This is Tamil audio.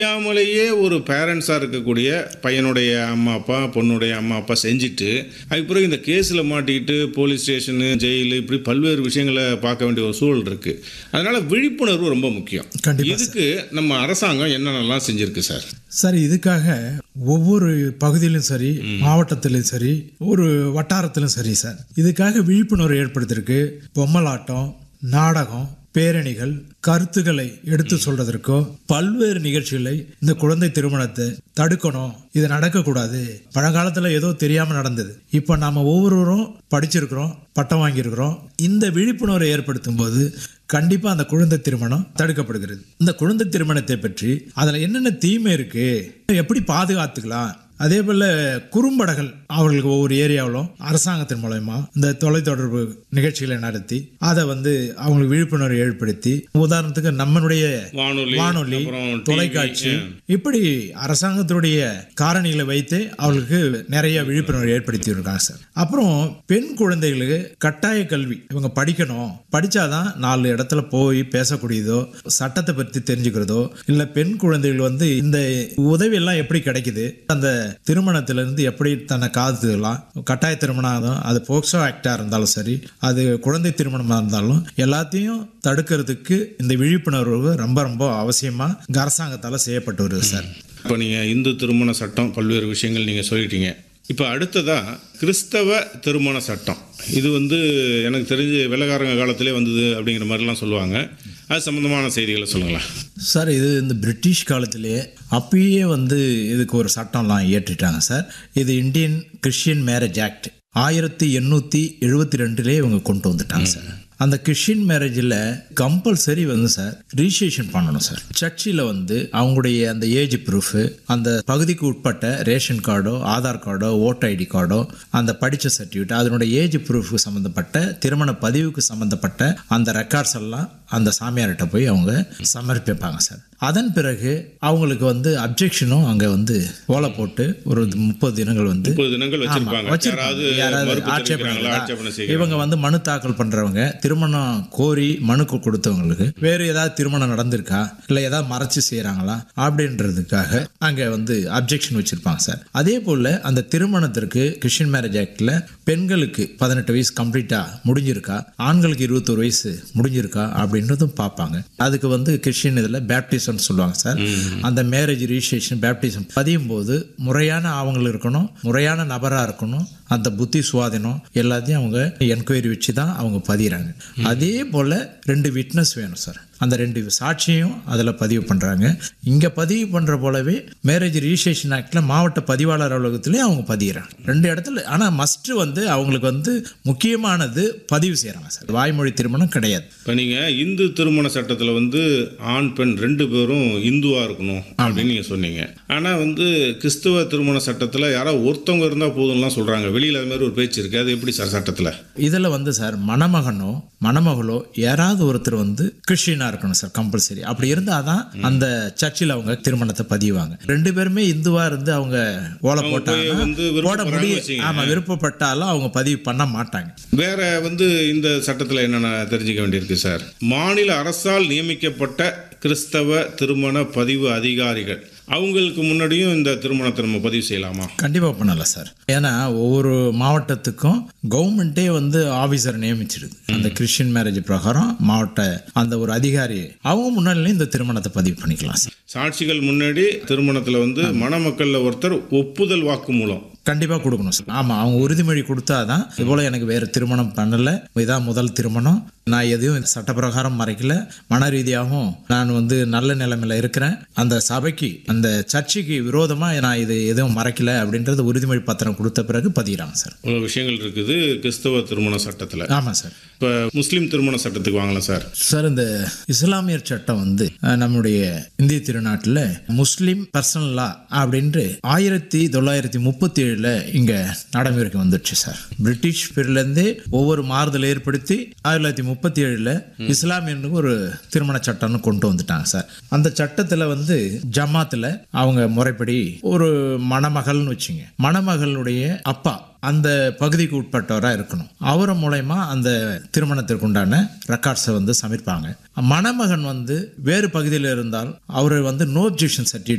தெரியாமலேயே ஒரு பேரண்ட்ஸாக இருக்கக்கூடிய பையனுடைய அம்மா அப்பா பொண்ணுடைய அம்மா அப்பா செஞ்சுட்டு அதுக்கு பிறகு இந்த கேஸில் மாட்டிக்கிட்டு போலீஸ் ஸ்டேஷனு ஜெயிலு இப்படி பல்வேறு விஷயங்களை பார்க்க வேண்டிய ஒரு சூழல் இருக்குது அதனால் விழிப்புணர்வு ரொம்ப முக்கியம் கண்டிப்பா இதுக்கு நம்ம அரசாங்கம் என்னென்னலாம் செஞ்சுருக்கு சார் சார் இதுக்காக ஒவ்வொரு பகுதியிலும் சரி மாவட்டத்திலும் சரி ஒரு வட்டாரத்திலும் சரி சார் இதுக்காக விழிப்புணர்வு ஏற்படுத்தியிருக்கு பொம்மலாட்டம் நாடகம் பேரணிகள் கருத்துக்களை எடுத்து சொல்றதற்கோ பல்வேறு நிகழ்ச்சிகளை இந்த குழந்தை திருமணத்தை தடுக்கணும் இது நடக்கக்கூடாது பழங்காலத்தில் ஏதோ தெரியாமல் நடந்தது இப்போ நாம ஒவ்வொருவரும் படிச்சிருக்கிறோம் பட்டம் வாங்கியிருக்கிறோம் இந்த விழிப்புணர்வை ஏற்படுத்தும் போது கண்டிப்பாக அந்த குழந்தை திருமணம் தடுக்கப்படுகிறது இந்த குழந்தை திருமணத்தை பற்றி அதில் என்னென்ன தீமை இருக்கு எப்படி பாதுகாத்துக்கலாம் அதே போல் குறும்படங்கள் அவர்களுக்கு ஒவ்வொரு ஏரியாவிலும் அரசாங்கத்தின் மூலயமா இந்த தொலைத்தொடர்பு நிகழ்ச்சிகளை நடத்தி அதை வந்து அவங்களுக்கு விழிப்புணர்வு ஏற்படுத்தி உதாரணத்துக்கு நம்மளுடைய வானொலி வானொலி அப்புறம் TV, தொலைக்காட்சி இப்படி அரசாங்கத்தினுடைய காரணிகளை வைத்து அவர்களுக்கு நிறைய விழிப்புணர்வு ஏற்படுத்தி இருக்காங்க சார் அப்புறம் பெண் குழந்தைகளுக்கு கட்டாய கல்வி இவங்க படிக்கணும் படிச்சாதான் நாலு இடத்துல போய் பேசக்கூடியதோ சட்டத்தை பற்றி தெரிஞ்சுக்கிறதோ இல்ல பெண் குழந்தைகள் வந்து இந்த உதவி எல்லாம் எப்படி கிடைக்குது அந்த திருமணத்திலிருந்து எப்படி தன்னை காத்துக்கலாம் கட்டாய திருமணம் ஆகும் அது போக்சோ ஆக்டா இருந்தாலும் சரி அது குழந்தை திருமணமா இருந்தாலும் எல்லாத்தையும் தடுக்கிறதுக்கு இந்த விழிப்புணர்வு ரொம்ப ரொம்ப அவசியமா அரசாங்கத்தால செய்யப்பட்டு வருது சார் இப்போ நீங்கள் இந்து திருமண சட்டம் பல்வேறு விஷயங்கள் நீங்கள் சொல்லிட்டீங்க இப்போ அடுத்ததாக கிறிஸ்தவ திருமண சட்டம் இது வந்து எனக்கு தெரிஞ்சு வெள்ளக்காரங்க காலத்திலே வந்தது அப்படிங்கிற மாதிரிலாம் சொல்லுவாங்க அது சம்மந்தமான செய்திகளை சொல்லுங்களேன் சார் இது இந்த பிரிட்டிஷ் காலத்திலேயே அப்பயே வந்து இதுக்கு ஒரு சட்டம்லாம் இயற்றிட்டாங்க சார் இது இந்தியன் கிறிஸ்டியன் மேரேஜ் ஆக்ட் ஆயிரத்தி எண்ணூற்றி எழுபத்தி ரெண்டுலேயே இவங்க கொண்டு வந்துட்டாங்க சார் அந்த கிறிஸ்டின் மேரேஜில் கம்பல்சரி வந்து சார் ரிஜிஸ்ட்ரேஷன் பண்ணணும் சார் சர்ச்சில் வந்து அவங்களுடைய அந்த ஏஜ் ப்ரூஃபு அந்த பகுதிக்கு உட்பட்ட ரேஷன் கார்டோ ஆதார் கார்டோ ஓட்டர் ஐடி கார்டோ அந்த படித்த சர்டிஃபிகேட் அதனுடைய ஏஜ் ப்ரூஃபுக்கு சம்மந்தப்பட்ட திருமண பதிவுக்கு சம்மந்தப்பட்ட அந்த ரெக்கார்ட்ஸ் எல்லாம் அந்த சாமியார்கிட்ட போய் அவங்க சமர்ப்பிப்பாங்க சார் அதன் பிறகு அவங்களுக்கு வந்து அப்ஜெக்ஷனும் அங்கே வந்து ஓலை போட்டு ஒரு முப்பது தினங்கள் வந்து முப்பது தினங்கள் வச்சிருப்பாங்க யாராவது வச்சிருப்பாங்க. யாராவது மறுப்பு ஆட்சேபனை தெரிவிக்கிறாங்களா இருக்குதா? ஆட்சேபனை செய்கிறாங்க இவங்க வந்து மனு தாக்கல் பண்றவங்க திருமணம் கோரி மனு கு- கொடுத்தவங்களுக்கு வேறு ஏதாவது திருமணம் நடந்திருக்கா இல்ல ஏதாவது மறைச்சு செய்யறாங்களா அப்படின்றதுக்காக அங்க வந்து அப்ஜெக்ஷன் வச்சிருப்பாங்க சார் அதே போல அந்த திருமணத்திற்கு கிறிஸ்டியன் மேரேஜ் ஆக்ட்ல பெண்களுக்கு பதினெட்டு வயசு கம்ப்ளீட்டா முடிஞ்சிருக்கா ஆண்களுக்கு இருபத்தொரு வயசு முடிஞ்சிருக்கா அப்படின்றதும் பார்ப்பாங்க அதுக்கு வந்து கிறிஸ்டியன் இதில் பேப்டிசம் சொல்லுவாங்க சார் அந்த மேரேஜ் ரிஜிஸ்ட்ரேஷன் பேப்டிசம் பதியும் போது முறையான ஆவணங்கள் இருக்கணும் முறையான நபராக இருக்கணும் அந்த புத்தி சுவாதீனம் எல்லாத்தையும் அவங்க என்கொயரி வச்சு தான் அவங்க பதிகிறாங்க அதே போல் ரெண்டு விட்னஸ் வேணும் சார் அந்த ரெண்டு சாட்சியும் அதில் பதிவு பண்ணுறாங்க இங்கே பதிவு பண்ணுற போலவே மேரேஜ் ரிஜிஸ்ட்ரேஷன் ஆக்டில் மாவட்ட பதிவாளர் அலுவலகத்திலேயே அவங்க பதிகிறாங்க ரெண்டு இடத்துல ஆனால் மஸ்ட்டு வந்து அவங்களுக்கு வந்து முக்கியமானது பதிவு செய்கிறாங்க சார் வாய்மொழி திருமணம் கிடையாது இப்போ நீங்கள் இந்து திருமண சட்டத்தில் வந்து ஆண் பெண் ரெண்டு பேரும் இந்துவாக இருக்கணும் அப்படின்னு நீங்கள் சொன்னீங்க ஆனால் வந்து கிறிஸ்துவ திருமண சட்டத்தில் யாரோ ஒருத்தவங்க இருந்தால் போதும்லாம் சொல்கிறாங்க வெளியில் அது மாதிரி ஒரு பேச்சு இருக்குது அது எப்படி சார் சட்டத்தில் இதில் வந்து சார் மணமகனோ மணமகளோ யாராவது ஒருத்தர் வந்து கிறிஸ்டியனாக இருக்கணும் சார் கம்பல்சரி அப்படி இருந்தால் தான் அந்த சர்ச்சில் அவங்க திருமணத்தை பதிவாங்க ரெண்டு பேருமே இந்துவாக இருந்து அவங்க ஓலை போட்டாங்கன்னா வந்து போட விருப்பப்படுறாங்கன்னு முடியும் வச்சுக்கங்க. ஆமாம் விருப்பப்பட்டாலும் அவங்க பதிவு பண்ண மாட்டாங்க வேற வந்து இந்த சட்டத்தில் என்னென்ன தெரிஞ்சுக்க வேண்டியிருக்கு சார் மாநில அரசால் நியமிக்கப்பட்ட கிறிஸ்தவ திருமண பதிவு அதிகாரிகள் அவங்களுக்கு முன்னாடியும் இந்த திருமணத்தை நம்ம பதிவு செய்யலாமா கண்டிப்பாக பண்ணல சார் ஏன்னா ஒவ்வொரு மாவட்டத்துக்கும் கவர்மெண்ட்டே வந்து ஆஃபீஸர் நியமிச்சிடுது அந்த கிறிஸ்டியன் மேரேஜ் பிரகாரம் மாவட்ட அந்த ஒரு அதிகாரி அவங்க முன்னாடியே இந்த திருமணத்தை பதிவு பண்ணிக்கலாம் சார் சாட்சிகள் முன்னாடி திருமணத்தில் வந்து மணமக்களில் ஒருத்தர் ஒப்புதல் வாக்குமூலம் கண்டிப்பாக கொடுக்கணும் சார் ஆமாம் அவங்க உறுதிமொழி கொடுத்தாதான் இது போல் எனக்கு வேறு திருமணம் பண்ணலை இதான் முதல் திருமணம் நான் எதையும் சட்டப்பிரகாரம் மறைக்கல மன ரீதியாகவும் நான் வந்து நல்ல நிலைமையில இருக்கிறேன் அந்த சபைக்கு அந்த சர்ச்சுக்கு விரோதமாக நான் இது எதுவும் மறைக்கல அப்படின்றது உறுதிமொழி பத்திரம் கொடுத்த பிறகு பதிகிறாங்க சார் இவ்வளோ விஷயங்கள் இருக்குது கிறிஸ்தவ திருமண சட்டத்தில் ஆமாம் சார் இப்போ முஸ்லீம் திருமண சட்டத்துக்கு வாங்கலாம் சார் சார் இந்த இஸ்லாமியர் சட்டம் வந்து அஹ், நம்முடைய இந்திய திருநாட்டில் முஸ்லீம் பர்சனல் லா அப்படின்ட்டு ஆயிரத்தி தொள்ளாயிரத்தி முப்பத்தி ஏழில் இங்கே நடைமுறைக்கு வந்துடுச்சு சார் பிரிட்டிஷ் பீரியட்லேருந்தே ஒவ்வொரு மாறுதல் ஏற்படுத்தி ஆயிரத்தி தொள்ளாயிரத்தி முப்பத்தி முப்பத்தி ஏழில் இஸ்லாமியனுக்கு ஒரு திருமண சட்டம்னு கொண்டு வந்துட்டாங்க சார் அந்த சட்டத்தில் வந்து ஜமாத்தில் அவங்க முறைப்படி ஒரு மணமகள்னு வச்சுங்க மணமகளுடைய அப்பா அந்த பகுதிக்கு உட்பட்டவராக இருக்கணும் அவர் மூலயமா அந்த திருமணத்திற்கு உண்டான ரெக்கார்ட்ஸை வந்து சமர்ப்பாங்க மணமகன் வந்து வேறு பகுதியில் இருந்தால் அவர் வந்து நோ அப்ஜெக்ஷன் சர்டிஃபிகேட்